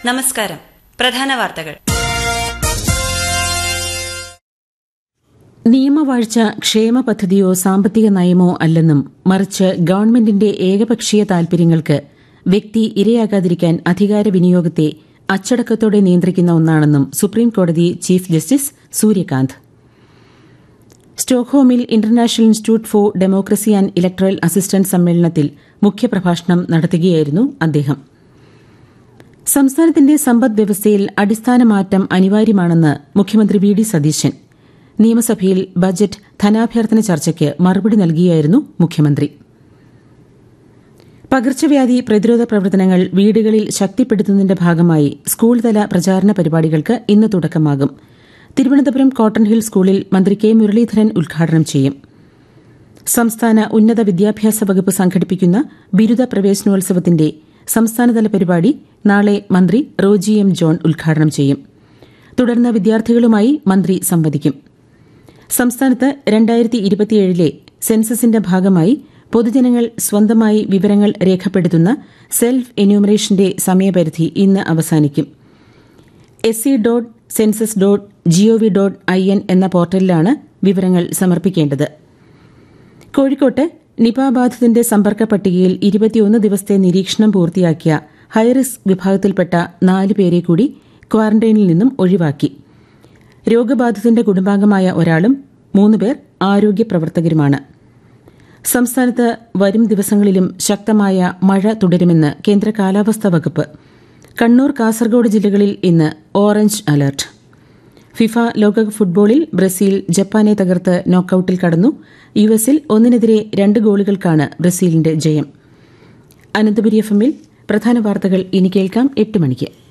നമസ്കാരം പ്രധാന വാർത്തകൾ നിയമവാഴ്ച ക്ഷേമ പദ്ധതിയോ സാമ്പത്തിക നയമോ അല്ലെന്നും മറിച്ച് ഗവൺമെന്റിന്റെ ഏകപക്ഷീയ താൽപര്യങ്ങൾക്ക് വ്യക്തി ഇരയാകാതിരിക്കാൻ അധികാര വിനിയോഗത്തെ അച്ചടക്കത്തോടെ നിയന്ത്രിക്കുന്ന ഒന്നാണെന്നും സുപ്രീംകോടതി ചീഫ് ജസ്റ്റിസ് സൂര്യകാന്ത് സ്റ്റോക്ക്ഹോമിൽ international institute for democracy and electoral assistant സമ്മേളനത്തിൽ മുഖ്യപ്രഭാഷണം നടത്തുകയായിരുന്നു അദ്ദേഹം സംസ്ഥാനത്തിന്റെ സമ്പദ് വ്യവസ്ഥയിൽ അടിസ്ഥാന മാറ്റം അനിവാര്യമാണെന്ന് മുഖ്യമന്ത്രി വി ഡി സതീശൻ നിയമസഭയിൽ ബജറ്റ് ധനാഭ്യർത്ഥന ചർച്ചയ്ക്ക് മറുപടി നൽകിയായിരുന്നു മുഖ്യമന്ത്രി പകർച്ചവ്യാധി പ്രതിരോധ പ്രവർത്തനങ്ങൾ വീടുകളിൽ ശക്തിപ്പെടുത്തുന്നതിന്റെ ഭാഗമായി സ്കൂൾ തല പ്രചാരണ പരിപാടികൾക്ക് ഇന്ന് തുടക്കമാകും തിരുവനന്തപുരം കോട്ടൺ ഹിൽ സ്കൂളിൽ മന്ത്രി കെ മുരളീധരൻ ഉദ്ഘാടനം ചെയ്യും സംസ്ഥാന ഉന്നത വിദ്യാഭ്യാസ വകുപ്പ് സംഘടിപ്പിക്കുന്ന ബിരുദ പ്രവേശനോത്സവത്തിന്റെ സംസ്ഥാനതല പരിപാടി നാളെ മന്ത്രി റോജി എം ജോൺ ഉദ്ഘാടനം ചെയ്യും തുടർന്ന് വിദ്യാർത്ഥികളുമായി മന്ത്രി സംവദിക്കും സംസ്ഥാനത്ത് രണ്ടായിരത്തി ഇരുപത്തിയേഴിലെ സെൻസസിന്റെ ഭാഗമായി പൊതുജനങ്ങൾ സ്വന്തമായി വിവരങ്ങൾ രേഖപ്പെടുത്തുന്ന സെൽഫ് എന്യൂമറേഷന്റെ സമയപരിധി ഇന്ന് അവസാനിക്കും S C dot census dot G O V dot I N എന്ന പോർട്ടലിലാണ് വിവരങ്ങൾ സമർപ്പിക്കേണ്ടത് കോഴിക്കോട്ട് നിപ ബാധിതന്റെ സമ്പർക്ക പട്ടികയിൽ ഇരുപത്തിയൊന്ന് ദിവസത്തെ നിരീക്ഷണം പൂർത്തിയാക്കിയ ഹൈറിസ്ക് വിഭാഗത്തിൽപ്പെട്ട നാല് പേരെ കൂടി ക്വാറന്റൈനിൽ നിന്നും ഒഴിവാക്കി രോഗബാധിതന്റെ കുടുംബാംഗമായ ഒരാളും മൂന്നുപേർ ആരോഗ്യ പ്രവർത്തകരുമാണ് സംസ്ഥാനത്ത് വരും ദിവസങ്ങളിലും ശക്തമായ മഴ തുടരുമെന്ന് കേന്ദ്ര കാലാവസ്ഥാ വകുപ്പ് കണ്ണൂർ കാസർഗോഡ് ജില്ലകളിൽ ഇന്ന് ഓറഞ്ച് അലർട്ട് ഫിഫ ലോകകപ്പ് ഫുട്ബോളിൽ ബ്രസീൽ ജപ്പാനെ തകർത്ത് നോക്കൌട്ടിൽ കടന്നു യുഎസിൽ ഒന്നിനെതിരെ രണ്ട് ഗോളുകൾക്കാണ് ബ്രസീലിന്റെ ജയം അനന്തപുരി എഫ് എമ്മിൽ പ്രധാന വാർത്തകൾ ഇനി കേൾക്കാം എട്ട് മണിക്ക്